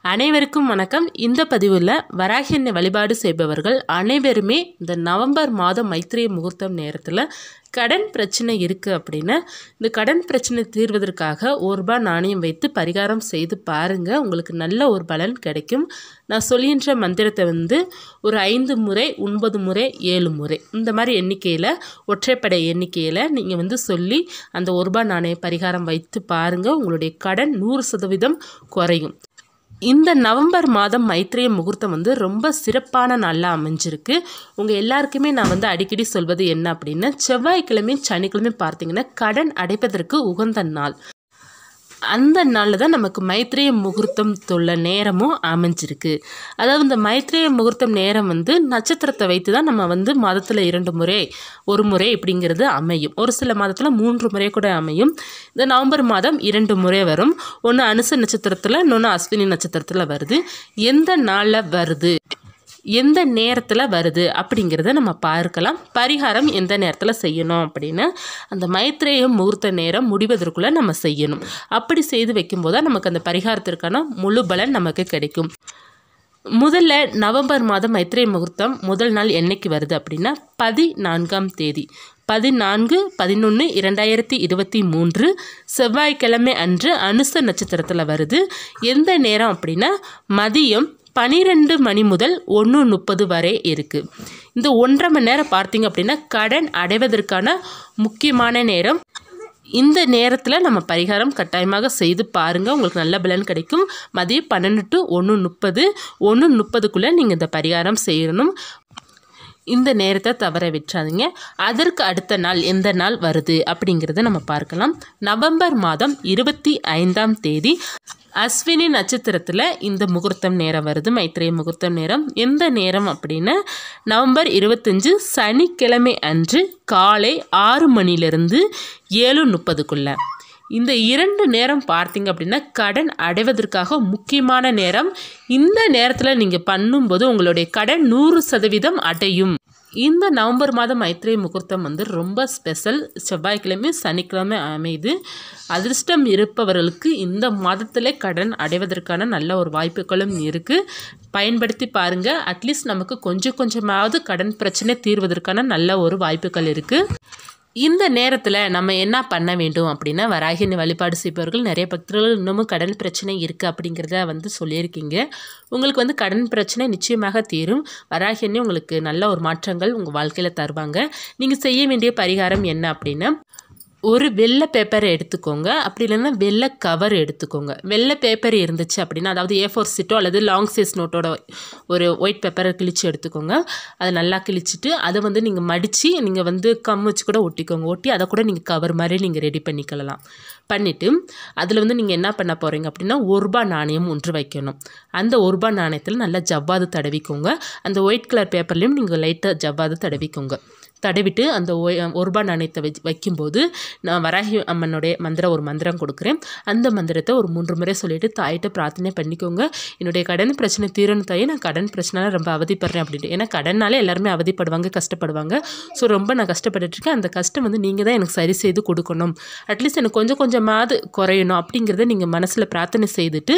அனைவருக்கும் வணக்கம் இந்த பதிவில் வராகி எண்ணெய் வழிபாடு செய்பவர்கள் அனைவருமே இந்த நவம்பர் மாதம் மைத்திரிய முகூர்த்தம் நேரத்தில் கடன் பிரச்சனை இருக்குது அப்படின்னா இந்த கடன் பிரச்சனை தீர்வதற்காக ஒரு ரூபாய் நாணயம் வைத்து பரிகாரம் செய்து பாருங்கள் உங்களுக்கு நல்ல ஒரு பலன் கிடைக்கும் நான் சொல்கின்ற மந்திரத்தை வந்து ஒரு ஐந்து முறை ஒன்பது முறை ஏழு முறை இந்த மாதிரி எண்ணிக்கையில் ஒற்றைப்படை எண்ணிக்கையில் நீங்கள் வந்து சொல்லி அந்த ஒரு ரூபாய் நாணய பரிகாரம் வைத்து பாருங்கள் உங்களுடைய கடன் நூறு சதவீதம் குறையும் இந்த நவம்பர் மாதம் மைத்திரிய முகூர்த்தம் வந்து ரொம்ப சிறப்பான நாளாக அமைஞ்சிருக்கு உங்கள் எல்லாருக்குமே நான் வந்து அடிக்கடி சொல்வது என்ன அப்படின்னா செவ்வாய்க்கிழமையும் சனிக்கிழமையும் பார்த்தீங்கன்னா கடன் அடைப்பதற்கு உகந்த நாள் அந்த நாளில் தான் நமக்கு மைத்திரிய முகூர்த்தம் தொல்ல நேரமும் அமைஞ்சிருக்கு அதாவது இந்த மைத்திரிய முகூர்த்தம் நேரம் வந்து நட்சத்திரத்தை வைத்து தான் நம்ம வந்து மாதத்தில் இரண்டு முறை ஒரு முறை இப்படிங்கிறது அமையும் ஒரு சில மாதத்தில் மூன்று முறை கூட அமையும் இந்த நவம்பர் மாதம் இரண்டு முறை வரும் ஒன்று அனுச நட்சத்திரத்தில் இன்னொன்று அஸ்வினி நட்சத்திரத்தில் வருது எந்த நாளில் வருது எந்த நேரத்தில் வருது அப்படிங்கிறத நம்ம பார்க்கலாம் பரிகாரம் எந்த நேரத்தில் செய்யணும் அப்படின்னு அந்த மைத்ரேய முகூர்த்த நேரம் முடிவதற்குள்ளே நம்ம செய்யணும் அப்படி செய்து வைக்கும்போது தான் நமக்கு அந்த பரிகாரத்திற்கான முழு பலன் நமக்கு கிடைக்கும் முதல்ல நவம்பர் மாதம் மைத்ரேய முகூர்த்தம் முதல் நாள் என்னைக்கு வருது அப்படின்னா பதினான்காம் தேதி பதினான்கு பதினொன்று இரண்டாயிரத்தி இருபத்தி மூன்று செவ்வாய்க்கிழமை அன்று அனுச நட்சத்திரத்தில் வருது எந்த நேரம் அப்படின்னா மதியம் பனிரெண்டு மணி முதல் ஒன்று முப்பது வரை இருக்குது இந்த ஒன்றரை மணி நேரம் பார்த்தீங்க அப்படின்னா கடன் அடைவதற்கான முக்கியமான நேரம் இந்த நேரத்தில் நம்ம பரிகாரம் கட்டாயமாக செய்து பாருங்கள் உங்களுக்கு நல்ல பலன் கிடைக்கும் மதியம் பன்னெண்டு டு ஒன்று முப்பது ஒன்று முப்பதுக்குள்ளே நீங்கள் இந்த பரிகாரம் செய்யணும் இந்த நேரத்தை தவற விட்டுறாதீங்க அதற்கு அடுத்த நாள் எந்த நாள் வருது அப்படிங்கிறத நம்ம பார்க்கலாம் நவம்பர் மாதம் இருபத்தி ஐந்தாம் தேதி அஸ்வினி நட்சத்திரத்தில் இந்த முகூர்த்தம் நேரம் வருது மைத்திரை முகூர்த்தம் நேரம் எந்த நேரம் அப்படின்னா நவம்பர் இருபத்தஞ்சு சனிக்கிழமை அன்று காலை ஆறு மணிலிருந்து ஏழு முப்பதுக்குள்ள இந்த இரண்டு நேரம் பார்த்தீங்க அப்படின்னா கடன் அடைவதற்காக முக்கியமான நேரம் இந்த நேரத்தில் நீங்கள் பண்ணும்போது உங்களுடைய கடன் நூறு சதவீதம் அடையும் இந்த நவம்பர் மாதம் மைத்திரை முகூர்த்தம் வந்து ரொம்ப ஸ்பெஷல் செவ்வாய்க்கிழமை சனிக்கிழமை அமைது அதிர்ஷ்டம் இருப்பவர்களுக்கு இந்த மாதத்திலே கடன் அடைவதற்கான நல்ல ஒரு வாய்ப்புகளும் இருக்குது பயன்படுத்தி பாருங்கள் அட்லீஸ்ட் நமக்கு கொஞ்சம் கொஞ்சமாவது கடன் பிரச்சனை தீர்வதற்கான நல்ல ஒரு வாய்ப்புகள் இருக்குது இந்த நேரத்தில் நம்ம என்ன பண்ண வேண்டும் அப்படின்னா வராகினி வழிபாடு செய்பவர்கள் நிறைய பக்தர்கள் இன்னமும் கடன் பிரச்சனை இருக்குது அப்படிங்கிறத வந்து சொல்லியிருக்கீங்க உங்களுக்கு வந்து கடன் பிரச்சனை நிச்சயமாக தீரும் வராகினி உங்களுக்கு நல்ல ஒரு மாற்றங்கள் உங்கள் வாழ்க்கையில் தருவாங்க நீங்கள் செய்ய வேண்டிய பரிகாரம் என்ன அப்படின்னா ஒரு வெள்ளை பேப்பரை எடுத்துக்கோங்க அப்படி இல்லைன்னா வெள்ளை கவர் எடுத்துக்கோங்க வெள்ளை பேப்பர் இருந்துச்சு அப்படின்னா அதாவது ஏ ஃபோர் சீட்டோ அல்லது லாங் சைஸ் நோட்டோட ஒரு ஒயிட் பேப்பரை கிழிச்சு எடுத்துக்கோங்க அதை நல்லா கிழிச்சிட்டு அதை வந்து நீங்கள் மடித்து நீங்கள் வந்து கம் வச்சு கூட ஒட்டிக்கோங்க ஒட்டி அதை கூட நீங்கள் கவர் மாதிரி நீங்கள் ரெடி பண்ணிக்கலாம் பண்ணிவிட்டு அதில் வந்து நீங்கள் என்ன பண்ண போகிறீங்க அப்படின்னா ஒரு ரூபா நாணயம் ஒன்று வைக்கணும் அந்த ஒரு ரூபா நாணயத்தில் நல்லா ஜவ்வாது தடவிக்கோங்க அந்த ஒயிட் கலர் பேப்பர்லேயும் நீங்கள் லைட்டாக ஜவ்வாது தடவிக்கோங்க தடவிட்டு அந்த ஒய் ஒரு ரூபா நாணயத்தை வச்சு வைக்கும்போது நான் வராகி அம்மனுடைய மந்திரம் ஒரு மந்திரம் கொடுக்குறேன் அந்த மந்திரத்தை ஒரு மூன்று முறை சொல்லிவிட்டு தாயிட்ட பிரார்த்தனை பண்ணிக்கோங்க என்னுடைய கடன் பிரச்சனை தீரணும் தாயே நான் கடன் பிரச்சனை ரொம்ப அவதிப்படுறேன் அப்படின்ட்டு ஏன்னா கடனாலே எல்லாருமே அவதிப்படுவாங்க கஷ்டப்படுவாங்க ஸோ ரொம்ப நான் கஷ்டப்பட்டுருக்கேன் அந்த கஷ்டம் வந்து நீங்கள் தான் எனக்கு சரி செய்து கொடுக்கணும் அட்லீஸ்ட் எனக்கு கொஞ்சம் கொஞ்சமாவது குறையணும் அப்படிங்கிறத நீங்கள் மனசில் பிரார்த்தனை செய்துட்டு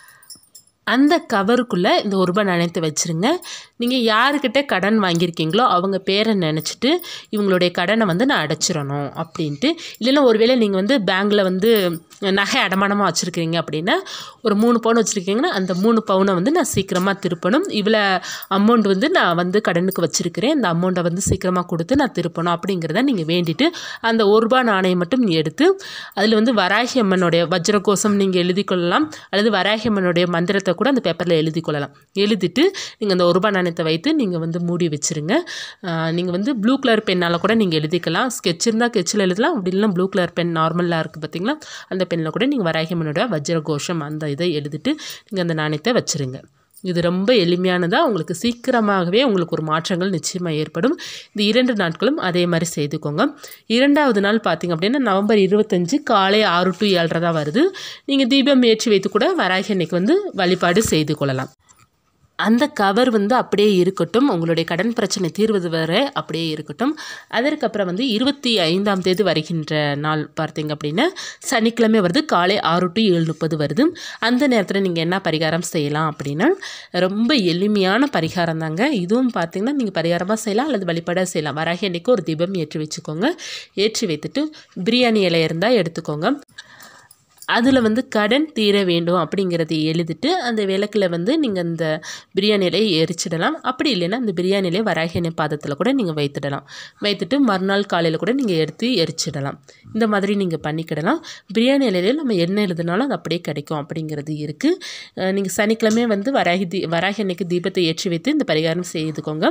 அந்த கவருக்குள்ளே இந்த ஒரு ரூபாய் நாணயத்தை வச்சுருங்க நீங்கள் யாருக்கிட்ட கடன் வாங்கியிருக்கீங்களோ அவங்க பேரை நினச்சிட்டு இவங்களுடைய கடனை வந்து நான் அடைச்சிடணும் அப்படின்ட்டு இல்லைன்னா ஒருவேளை நீங்கள் வந்து பேங்க்கில் வந்து நகை அடமானமாக வச்சுருக்கீங்க அப்படின்னா ஒரு மூணு பவுன் வச்சுருக்கீங்கன்னா அந்த மூணு பவுனை வந்து நான் சீக்கிரமாக திருப்பணும் இவ்வளோ அமௌண்ட் வந்து நான் வந்து கடனுக்கு வச்சுருக்கிறேன் இந்த அமௌண்ட்டை வந்து சீக்கிரமாக கொடுத்து நான் திருப்பணும் அப்படிங்கிறத நீங்கள் வேண்டிட்டு அந்த ஒரு ரூபாய் நாணயம் மட்டும் எடுத்து அதில் வந்து வராகி அம்மனுடைய வஜ்ரகோஷம் நீங்கள் எழுதி கொள்ளலாம் அல்லது வராகி அம்மனுடைய மந்திரத்தை கூட அந்த பேப்பரில் எழுதி கொள்ளலாம் எழுதிட்டு நீங்கள் அந்த ஒரு ரூபாய் நாணயத்தை வைத்து நீங்கள் வந்து மூடி வச்சுருங்க நீங்கள் வந்து ப்ளூ கலர் பெண்ணால் கூட நீங்கள் எழுதிக்கலாம் ஸ்கெட்ச் இருந்தால் ஸ்கெட்சில் எழுதலாம் அப்படி இல்லைனா ப்ளூ கலர் பென் நார்மலாக இருக்குது பார்த்தீங்களா அந்த பெண்ணில் கூட நீங்கள் வராகியம்மனோட வஜ்ர கோஷம் அந்த இதை எழுதிட்டு நீங்கள் அந்த நாணயத்தை வச்சுருங்க இது ரொம்ப எளிமையானதாக உங்களுக்கு சீக்கிரமாகவே உங்களுக்கு ஒரு மாற்றங்கள் நிச்சயமாக ஏற்படும் இந்த இரண்டு நாட்களும் அதே மாதிரி செய்துக்கோங்க இரண்டாவது நாள் பார்த்திங்க அப்படின்னா நவம்பர் இருபத்தஞ்சு காலை ஆறு டு ஏழரை தான் வருது நீங்கள் தீபம் ஏற்றி வைத்து கூட வராகி அன்னைக்கு வந்து வழிபாடு செய்து கொள்ளலாம் அந்த கவர் வந்து அப்படியே இருக்கட்டும் உங்களுடைய கடன் பிரச்சனை தீர்வது வரை அப்படியே இருக்கட்டும் அதற்கப்புறம் வந்து இருபத்தி ஐந்தாம் தேதி வருகின்ற நாள் பார்த்தீங்க அப்படின்னா சனிக்கிழமை வருது காலை ஆறு டு ஏழு முப்பது வருது அந்த நேரத்தில் நீங்கள் என்ன பரிகாரம் செய்யலாம் அப்படின்னா ரொம்ப எளிமையான பரிகாரம் தாங்க இதுவும் பார்த்தீங்கன்னா நீங்கள் பரிகாரமாக செய்யலாம் அல்லது வழிபாடாக செய்யலாம் வராகி அன்னைக்கு ஒரு தீபம் ஏற்றி வச்சுக்கோங்க ஏற்றி வைத்துட்டு பிரியாணி இலை இருந்தால் எடுத்துக்கோங்க அதில் வந்து கடன் தீர வேண்டும் அப்படிங்கிறத எழுதிட்டு அந்த விளக்கில் வந்து நீங்கள் அந்த பிரியாணி இலையை எரிச்சிடலாம் அப்படி இல்லைன்னா அந்த பிரியாணி இலையை வராகி எண்ணெய் பாதத்தில் கூட நீங்கள் வைத்துடலாம் வைத்துட்டு மறுநாள் காலையில் கூட நீங்கள் எடுத்து எரிச்சிடலாம் இந்த மாதிரி நீங்கள் பண்ணிக்கிடலாம் பிரியாணி இலையில நம்ம என்ன எழுதினாலும் அது அப்படியே கிடைக்கும் அப்படிங்கிறது இருக்குது நீங்கள் சனிக்கிழமை வந்து வராகி தீ வராகி அன்னைக்கு தீபத்தை ஏற்றி வைத்து இந்த பரிகாரம் செய்துக்கோங்க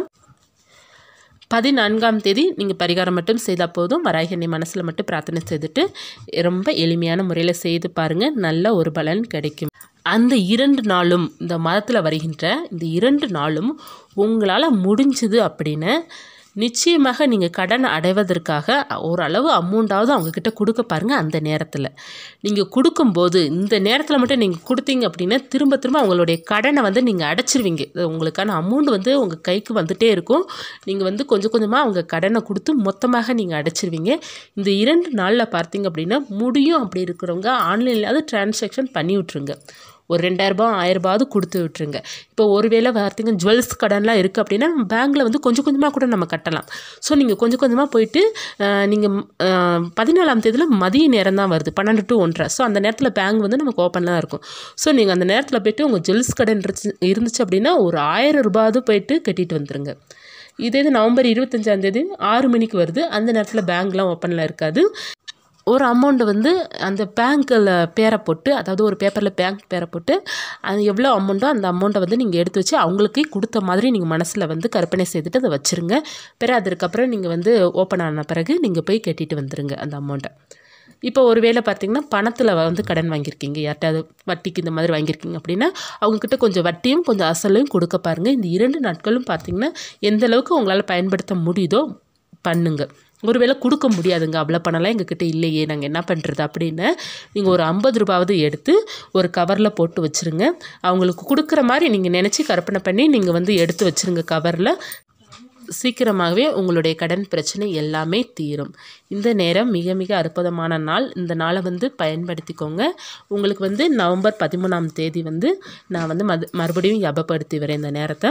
பதினான்காம் தேதி நீங்கள் பரிகாரம் மட்டும் செய்தால் போதும் வராகி எண்ணெய் மனசில் மட்டும் பிரார்த்தனை செய்துட்டு ரொம்ப எளிமையான முறையில் செய்து பாருங்கள் நல்ல ஒரு பலன் கிடைக்கும் அந்த இரண்டு நாளும் இந்த மதத்தில் வருகின்ற இந்த இரண்டு நாளும் உங்களால் முடிஞ்சுது அப்படின்னு நிச்சயமாக நீங்கள் கடன் அடைவதற்காக ஓரளவு அமௌண்ட்டாவது அவங்கக்கிட்ட கொடுக்க பாருங்கள் அந்த நேரத்தில் நீங்கள் கொடுக்கும்போது இந்த நேரத்தில் மட்டும் நீங்கள் கொடுத்தீங்க அப்படின்னா திரும்ப திரும்ப அவங்களுடைய கடனை வந்து நீங்கள் அடைச்சிருவீங்க இது உங்களுக்கான அமௌண்ட் வந்து உங்கள் கைக்கு வந்துட்டே இருக்கும் நீங்கள் வந்து கொஞ்சம் கொஞ்சமாக அவங்க கடனை கொடுத்து மொத்தமாக நீங்கள் அடைச்சிருவீங்க இந்த இரண்டு நாளில் பார்த்தீங்க அப்படின்னா முடியும் அப்படி இருக்கிறவங்க ஆன்லைன்லையாவது டிரான்சாக்ஷன் பண்ணி விட்ருங்க ஒரு ரெண்டாயிரரூபா ஆயிரரூபாவது கொடுத்து விட்டுருங்க இப்போ ஒருவேளை பார்த்தீங்க ஜுவல்ஸ் கடன்லாம் இருக்குது அப்படின்னா பேங்க்கில் வந்து கொஞ்சம் கொஞ்சமாக கூட நம்ம கட்டலாம் ஸோ நீங்கள் கொஞ்சம் கொஞ்சமாக போயிட்டு நீங்கள் பதினாலாம் தேதியில் மதிய நேரம் தான் வருது பன்னெண்டு டு ஒன்றரை ஸோ அந்த நேரத்தில் பேங்க் வந்து நமக்கு ஓப்பனில் இருக்கும் ஸோ நீங்கள் அந்த நேரத்தில் போயிட்டு உங்கள் ஜுவல்ஸ் கடன் இருந்துச்சு இருந்துச்சு அப்படின்னா ஒரு ஆயிரம் ரூபாவது போயிட்டு கட்டிட்டு வந்துடுங்க இதே இது நவம்பர் இருபத்தஞ்சாந்தேதி ஆறு மணிக்கு வருது அந்த நேரத்தில் பேங்க்லாம் ஓப்பனில் இருக்காது ஒரு அமௌண்ட்டை வந்து அந்த பேங்க்கில் பேரை போட்டு அதாவது ஒரு பேப்பரில் பேங்க் பேரை போட்டு அது எவ்வளோ அமௌண்ட்டோ அந்த அமௌண்ட்டை வந்து நீங்கள் எடுத்து வச்சு அவங்களுக்கே கொடுத்த மாதிரி நீங்கள் மனசில் வந்து கற்பனை செய்துட்டு அதை வச்சுருங்க பிறகு அதற்கப்புறம் நீங்கள் வந்து ஓப்பன் ஆன பிறகு நீங்கள் போய் கட்டிட்டு வந்துடுங்க அந்த அமௌண்ட்டை இப்போ ஒரு வேளை பார்த்தீங்கன்னா பணத்தில் வந்து கடன் வாங்கியிருக்கீங்க யார்கிட்டயாவது வட்டிக்கு இந்த மாதிரி வாங்கியிருக்கீங்க அப்படின்னா அவங்கக்கிட்ட கொஞ்சம் வட்டியும் கொஞ்சம் அசலையும் கொடுக்க பாருங்கள் இந்த இரண்டு நாட்களும் பார்த்தீங்கன்னா எந்த அளவுக்கு உங்களால் பயன்படுத்த முடியுதோ பண்ணுங்கள் ஒருவேளை கொடுக்க முடியாதுங்க அவ்வளோ பணம்லாம் எங்ககிட்ட இல்லையே நாங்கள் என்ன பண்ணுறது அப்படின்னு நீங்கள் ஒரு ஐம்பது ரூபாவது எடுத்து ஒரு கவரில் போட்டு வச்சுருங்க அவங்களுக்கு கொடுக்குற மாதிரி நீங்கள் நினச்சி கற்பனை பண்ணி நீங்கள் வந்து எடுத்து வச்சுருங்க கவரில் சீக்கிரமாகவே உங்களுடைய கடன் பிரச்சனை எல்லாமே தீரும் இந்த நேரம் மிக மிக அற்புதமான நாள் இந்த நாளை வந்து பயன்படுத்திக்கோங்க உங்களுக்கு வந்து நவம்பர் பதிமூணாம் தேதி வந்து நான் வந்து மது மறுபடியும் ஞாபகப்படுத்தி வரேன் இந்த நேரத்தை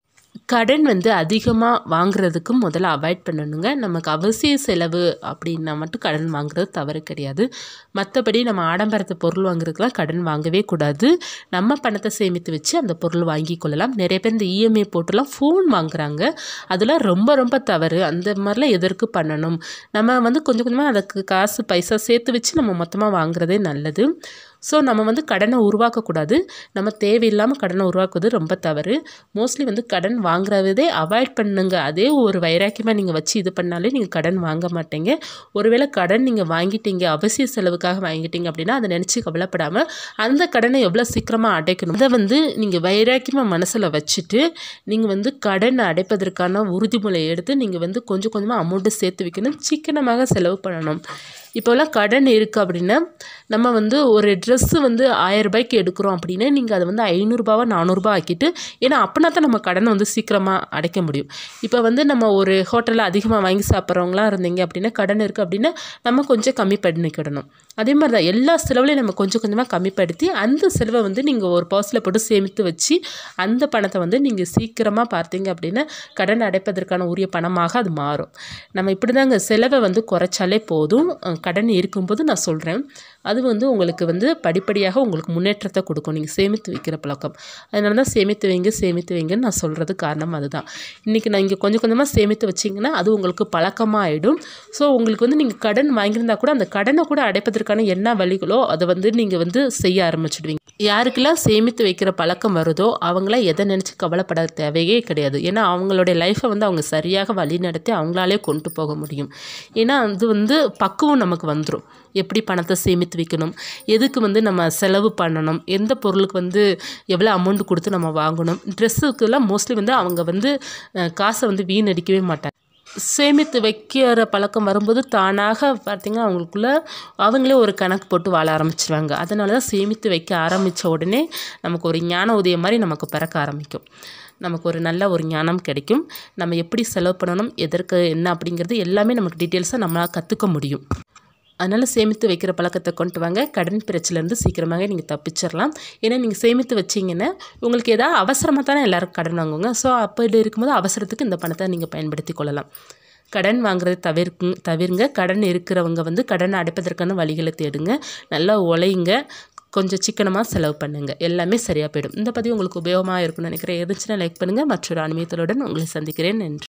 கடன் வந்து அதிகமாக வாங்குறதுக்கு முதல்ல அவாய்ட் பண்ணணுங்க நமக்கு அவசிய செலவு அப்படின்னா மட்டும் கடன் வாங்குறது தவறு கிடையாது மற்றபடி நம்ம ஆடம்பரத்து பொருள் வாங்குறதுக்கெலாம் கடன் வாங்கவே கூடாது நம்ம பணத்தை சேமித்து வச்சு அந்த பொருள் வாங்கி கொள்ளலாம் நிறைய பேர் இந்த இஎம்ஐ போட்டுலாம் ஃபோன் வாங்குறாங்க அதெல்லாம் ரொம்ப ரொம்ப தவறு அந்த மாதிரிலாம் எதற்கு பண்ணணும் நம்ம வந்து கொஞ்சம் கொஞ்சமாக அதுக்கு காசு பைசா சேர்த்து வச்சு நம்ம மொத்தமாக வாங்குறதே நல்லது ஸோ நம்ம வந்து கடனை உருவாக்கக்கூடாது நம்ம தேவையில்லாமல் கடனை உருவாக்குவது ரொம்ப தவறு மோஸ்ட்லி வந்து கடன் வாங்குறதே அவாய்ட் பண்ணுங்க அதே ஒரு வைராக்கியமாக நீங்கள் வச்சு இது பண்ணாலே நீங்கள் கடன் வாங்க மாட்டீங்க ஒருவேளை கடன் நீங்கள் வாங்கிட்டீங்க அவசிய செலவுக்காக வாங்கிட்டீங்க அப்படின்னா அதை நினச்சி கவலைப்படாமல் அந்த கடனை எவ்வளோ சீக்கிரமாக அடைக்கணும் அதை வந்து நீங்கள் வைராக்கியமாக மனசில் வச்சுட்டு நீங்கள் வந்து கடனை அடைப்பதற்கான உறுதிமொழி எடுத்து நீங்கள் வந்து கொஞ்சம் கொஞ்சமாக அமௌண்ட்டு சேர்த்து வைக்கணும் சிக்கனமாக செலவு பண்ணணும் இப்போல்லாம் கடன் இருக்குது அப்படின்னா நம்ம வந்து ஒரு ட்ரெஸ்ஸு வந்து ஆயிரம் ரூபாய்க்கு எடுக்கிறோம் அப்படின்னா நீங்கள் அதை வந்து ஐநூறுரூபாவா நானூறுரூபா ஆக்கிட்டு ஏன்னா அப்படின்னா தான் நம்ம கடனை வந்து சீக்கிரமாக அடைக்க முடியும் இப்போ வந்து நம்ம ஒரு ஹோட்டலில் அதிகமாக வாங்கி சாப்பிட்றவங்களாம் இருந்தீங்க அப்படின்னா கடன் இருக்குது அப்படின்னா நம்ம கொஞ்சம் கம்மி பண்ணிக்கிடணும் அதே மாதிரி தான் எல்லா செலவுலையும் நம்ம கொஞ்சம் கொஞ்சமாக கம்மிப்படுத்தி அந்த செலவை வந்து நீங்கள் ஒரு பர்ஸில் போட்டு சேமித்து வச்சு அந்த பணத்தை வந்து நீங்கள் சீக்கிரமாக பார்த்தீங்க அப்படின்னா கடன் அடைப்பதற்கான உரிய பணமாக அது மாறும் நம்ம இப்படி தாங்க செலவை வந்து குறைச்சாலே போதும் அஹ் கடன் இருக்கும்போது நான் சொல்கிறேன் அது வந்து உங்களுக்கு வந்து படிப்படியாக உங்களுக்கு முன்னேற்றத்தை கொடுக்கும் நீங்கள் சேமித்து வைக்கிற பழக்கம் அதனால தான் சேமித்து வைங்க சேமித்து வைங்கன்னு நான் சொல்கிறது காரணம் அதுதான் இன்றைக்கி நான் இங்கே கொஞ்சம் கொஞ்சமாக சேமித்து வச்சிங்கன்னா அது உங்களுக்கு பழக்கமாக ஆகிடும் ஸோ உங்களுக்கு வந்து நீங்கள் கடன் வாங்கியிருந்தா கூட அந்த கடனை கூட அடைப்பதற்கான என்ன வழிகளோ அதை வந்து நீங்கள் வந்து செய்ய ஆரம்பிச்சிடுவீங்க யாருக்கெல்லாம் சேமித்து வைக்கிற பழக்கம் வருதோ அவங்களாம் எதை நினச்சி கவலைப்பட தேவையே கிடையாது ஏன்னா அவங்களுடைய லைஃப்பை வந்து அவங்க சரியாக வழி நடத்தி அவங்களாலே கொண்டு போக முடியும் ஏன்னா அது வந்து பக்குவம் நமக்கு வந்துடும் எப்படி பணத்தை சேமித்து வைக்கணும் எதுக்கு வந்து நம்ம செலவு பண்ணணும் எந்த பொருளுக்கு வந்து எவ்வளோ அமௌண்ட் கொடுத்து நம்ம வாங்கணும் ட்ரெஸ்ஸுக்கெல்லாம் மோஸ்ட்லி வந்து அவங்க வந்து அஹ், காசை வந்து வீணடிக்கவே மாட்டாங்க சேமித்து வைக்கிற பழக்கம் வரும்போது தானாக பார்த்திங்கன்னா அவங்களுக்குள்ள அவங்களே ஒரு கணக்கு போட்டு வாழ ஆரம்பிச்சிருவாங்க அதனால தான் சேமித்து வைக்க ஆரம்பித்த உடனே நமக்கு ஒரு ஞான உதயம் மாதிரி நமக்கு பிறக்க ஆரம்பிக்கும் நமக்கு ஒரு நல்ல ஒரு ஞானம் கிடைக்கும் நம்ம எப்படி செலவு பண்ணணும் எதற்கு என்ன அப்படிங்கிறது எல்லாமே நமக்கு டீட்டெயில்ஸாக நம்மளால் கற்றுக்க முடியும் அதனால் சேமித்து வைக்கிற பழக்கத்தை கொண்டு வாங்க கடன் பிரச்சனைலேருந்து சீக்கிரமாக நீங்கள் தப்பிச்சிடலாம் ஏன்னா நீங்கள் சேமித்து வச்சிங்கன்னா உங்களுக்கு ஏதாவது அவசரமாக தானே எல்லோரும் கடன் வாங்குவாங்க ஸோ அப்படி இருக்கும்போது அவசரத்துக்கு இந்த பணத்தை நீங்கள் பயன்படுத்தி கொள்ளலாம் கடன் வாங்குறதை தவிர்க்கு தவிருங்க கடன் இருக்கிறவங்க வந்து கடனை அடைப்பதற்கான வழிகளை தேடுங்க நல்லா உழையுங்க கொஞ்சம் சிக்கனமாக செலவு பண்ணுங்கள் எல்லாமே சரியாக போயிடும் இந்த பதிவு உங்களுக்கு உபயோகமாக இருக்கும்னு நினைக்கிறேன் இருந்துச்சுன்னா லைக் பண்ணுங்கள் மற்றொரு அனுமதிகளுடன் உங்களை சந்திக்கிறேன் நன்றி